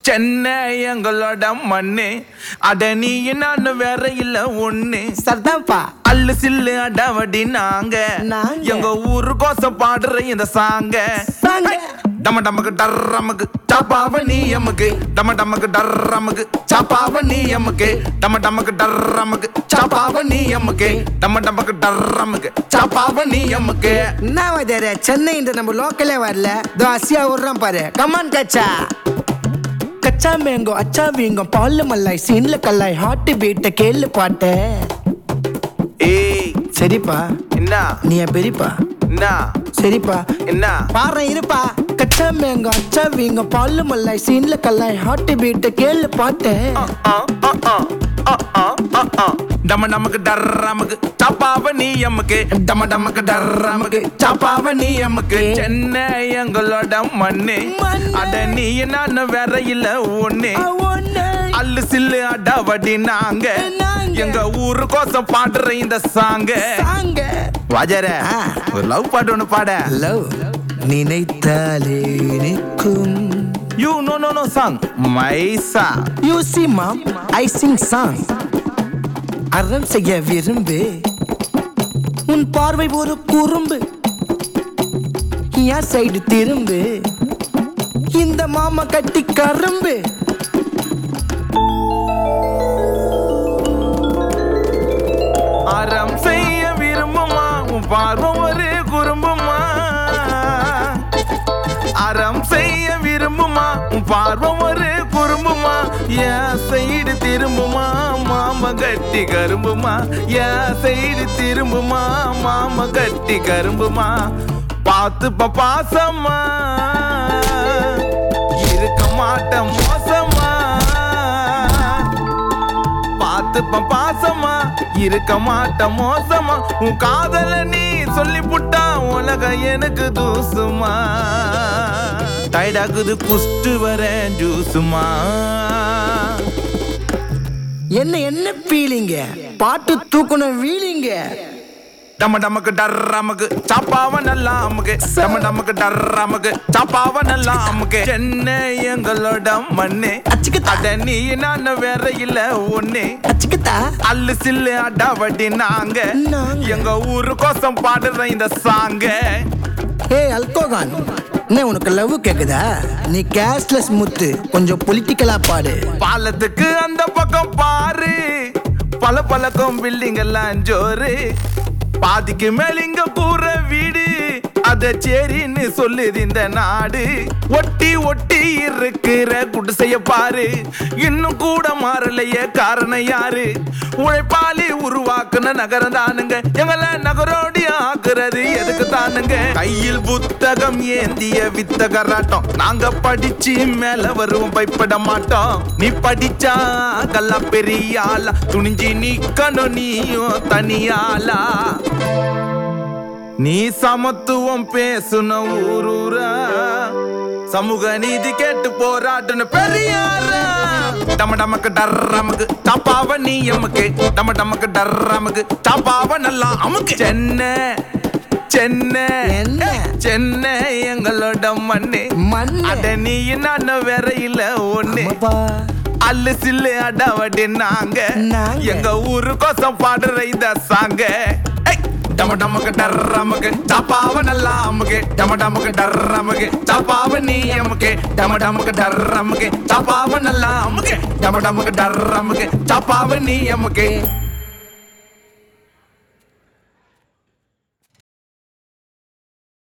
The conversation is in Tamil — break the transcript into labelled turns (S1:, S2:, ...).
S1: சென்னை எங்களோட மண்ணு அட நீ நான் வேற இல்ல ஒண்ணு
S2: சரிதான்ப்பா
S1: அல்லு சில்லு அடவடி நாங்க
S2: நாங்க.
S1: எங்க ஊரு கோசம் பாடுற இந்த சாங்க
S2: சாங்க.
S1: டம டமக்கு டர்ரமுக்கு சாப்பாவ நீ எமக்கு டம டமக்கு டர்ரமுக்கு சாப்பாவ நீ எமக்கு டம டமக்கு டர்ரமுக்கு சாப்பாவ நீ எமக்கு டம டமக்கு டர்ரமுக்கு சாப்பாவ நீ எமக்கு
S2: என்ன வாத்தியார சென்னைன்ற நம்ம லோக்கலே வரல இதோ அசியா விடுறோம் பாரு கமான் கச்சா கச்சா மேங்கோ அச்சா வீங்கோ பால் மல்லாய் சீன்ல கல்லாய் ஹார்ட் பீட்ட கேளு பாட்ட
S1: ஏய்
S2: சரிப்பா
S1: என்ன
S2: நீ என் பெரியப்பா
S1: என்ன
S2: சரிப்பா
S1: என்ன
S2: பாரு இருப்பா கச்சா மேங்கோ அச்சா வீங்கோ பால் மல்லாய் சீன்ல கல்லாய் ஹார்ட் பீட்ட கேளு பாட்ட
S1: டம நமக்கு டர்ரமுக்கு சாப்பாவ நீ எமக்கு டம டமக்கு டர்ரமுக்கு சாப்பாவ நீ எமக்கு சென்னை எங்களோட மண்ணு
S2: மண்ணு.
S1: அட நீ நான் வேற இல்ல ஒண்ணு அல்லு சில்லு அடவடி நாங்க
S2: நாங்க.
S1: எங்க ஊரு கோசம் பாடுற இந்த சாங்க
S2: சாங்க
S1: வாஜார
S2: ஆ.
S1: ஒரு லவ் பாட்டு ஒண்ணு பாட
S2: லவ் நினைத்தாலே நிற்கும்
S1: you no no no song my song
S2: you see mom I sing song அறம் செய்ய விரும்பு உன் பார்வை ஒரு குறும்பு என் சைடு திரும்பு இந்த மாமா கட்டி கரும்பு
S1: அறம் செய்ய விரும்புமா உன் பார்வம் ஒரு குறும்புமா அறம் செய்ய விரும்புமா உன் பார்வம் ஒரு குறும்புமா என் சைடு திரும்புமா மாம கட்டி கரும்புமா என் சைடு திரும்புமா மாம கட்டி கரும்புமா பார்த்து ப- பாசமா இருக்க மாட்டேன் மோசமா பார்த்துப்ப பாசமா இருக்க மாட்ட மோசமா உன் காதல நீ சொல்லி புட்டா உலகம் எனக்கு தூசுமா டைடாக்குது குஷ்டு வரேன் ஜூசுமா
S2: என்ன என்ன ஃபீலிங்க பாட்டு தூக்கணும் வீலிங்க
S1: டம டமக்கு டர்ரமுக்கு சாப்பாவ நல்லா அமுக்கு டம டமக்கு டர்ரமுக்கு சாப்பாவ நல்லா அமுக்கு சென்னை எங்களோட மண்ணு
S2: அச்சுக்குத்தா.
S1: அட நீ நான் வேற இல்ல ஒண்ணு
S2: அச்சுக்கிட்டா
S1: அல்லு சில்லு அடாவடி நாங்க
S2: நாங்க.
S1: எங்க ஊரு கோசம் பாடுற இந்த சாங்க
S2: ஏய் அல்கோகான் என்ன உனக்கு லவ் கேக்குதா நீ கேஷ்லெஸ் முத்து கொஞ்சம் பொலிட்டிக்கலா பாடு
S1: பாலத்துக்கு அந்த பக்கம் பாரு பல பழக்கம் பில்டிங் எல்லாம் ஜோரு பாதிக்கு மேல இங்க கூற வீடு அத சரின்னு சொல்லுது இந்த நாடு ஒட்டி ஒட்டி இருக்கிற குடிசைய பாரு இன்னும் கூட மாறலையே காரணம் யாரு உழைப்பாளி உருவாக்குன நகரம் தானுங்க எங்களை நகரோடி ஆக்குறது எதுக்கு தானுங்க கையில் புத்தகம் ஏந்திய வித்தகராட்டம் நாங்க படிச்சு மேல வருவோம் பயப்பட மாட்டோம் நீ படிச்சா கல்லா பெரிய ஆளா துணிஞ்சு நிக்கணும் நீயும் தனியாளா நீ சமத்துவம் பேசுன ஊரூரா சமூக நீதி கேட்டு போராட்டுன பெரியாரா டம டமக்கு டர்ரமுக்கு சாப்பாவ நீ எமக்கு டம டமக்கு டர்ரமுக்கு சாப்பாவ நல்லா அமுக்கு சென்னை சென்னை
S2: என்ன?
S1: சென்னை எங்களோட மண்ணு
S2: மண்ணு.
S1: அட நீ நான் வேற இல்ல ஒண்ணு
S2: ஆமாப்பா.
S1: அல்லு சில்லு அடவடி நாங்க
S2: நாங்க.
S1: எங்க ஊரு கோசம் பாடுற இந்த சாங்க ஏய், டம டமக்கு டர்ரமுக்கு சாப்பாவ நல்லா அமுக்கு டம டமக்கு டர்ரமுக்கு சாப்பாவ நீ அமுக்கு டம டமக்கு டர்ரமுக்கு சாப்பாவ நல்லா அமுக்கு டம டமக்கு டர்ரமுக்கு சாப்பாவ நீ அமுக்கு